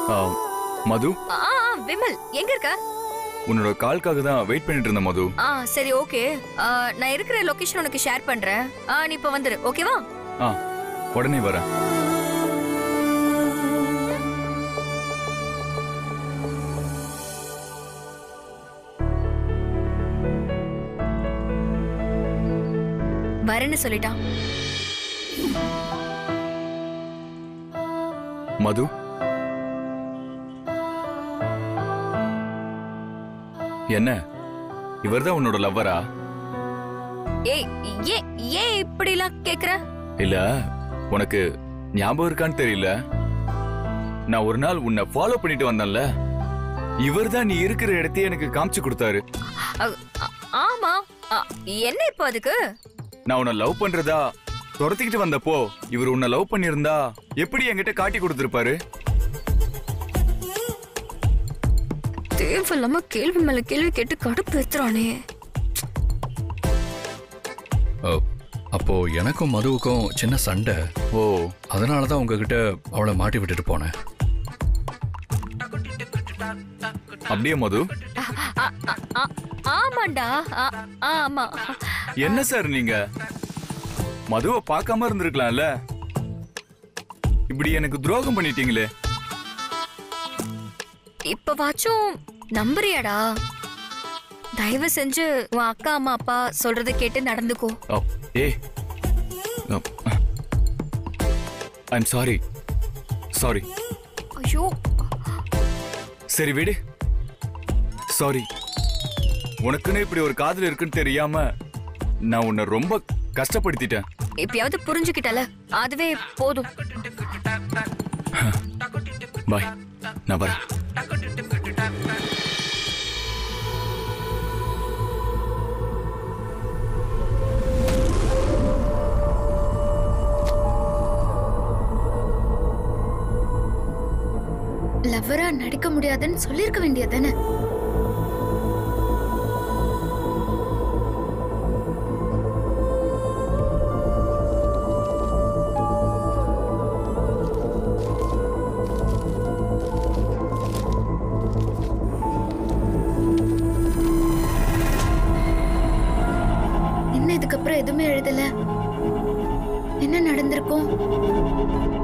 ஆ, மது ஆ ஆ, விமல் எங்க இருக்க உன்னோட கால்க்காக தான் வெயிட் பண்ணிட்டு இருந்தேன் மது ஆ சரி ஓகே நான் இருக்கிற லொகேஷன் உனக்கு ஷேர் பண்றேன் ஆ நீ இப்ப வந்துரு ஓகேவா ஆ உடனே வரேன் வரேன்னு சொல்லிட்டான் மது என்ன இவர்தான் உன்னோட லவ்வரா ஏய் ஏன் ஏன் இப்படிலாம் கேக்குற இல்ல உனக்கு ஞாபகம் இருக்கான்னு தெரியல நான் ஒரு நாள் உன்னை ஃபாலோ பண்ணிட்டு வந்தேன்ல இவர்தான் நீ இருக்கிற இடத்தையே எனக்கு காமிச்சு கொடுத்தாரு அ, ஆ- ஆமா ஆ, என்ன இப்போ அதுக்கு நான் உன்னை லவ் பண்றதா துரத்திக்கிட்டு வந்தப்போ இவர் உன்னை லவ் பண்ணியிருந்தா எப்படி என்கிட்ட காட்டி கொடுத்திருப்பாரு தேவையில்லாம கேள்வி மேல கேள்வி கேட்டு கடுப்பு ஏத்துறானே ஓ, அப்போ எனக்கும் மதுவுக்கும் சின்ன சண்டை ஓ அதனால தான் உங்ககிட்ட அவளை மாட்டி விட்டுட்டு போனேன் அப்படியே மது ஆ, ஆ, ஆ, ஆ, ஆமாண்டா ஆ, ஆமா என்ன சார் நீங்க மதுவை பார்க்காம இருந்திருக்கலாம்ல இப்படி எனக்கு துரோகம் பண்ணிட்டீங்களே இப்ப வாச்சும் நம்புறியாடா தயவு செஞ்சு உன் அக்கா அம்மா அப்பா சொல்றத கேட்டு நடந்துக்கோ ஓ, ஏய் ஐம் சாரி சாரி ஐயோ சரி விடு சாரி உனக்குன்னு இப்படி ஒரு காதல் இருக்குன்னு தெரியாம நான் உன்னை ரொம்ப கஷ்டப்படுத்திட்டேன் எப்பயாவது புரிஞ்சுக்கிட்டல அதுவே போதும் பாய் நான் வரேன் லவ்வரா நடிக்க முடியாதுன்னு சொல்லிருக்க வேண்டியதானே என்ன இதுக்கப்புறம் எதுவுமே எழுதல என்ன நடந்திருக்கும்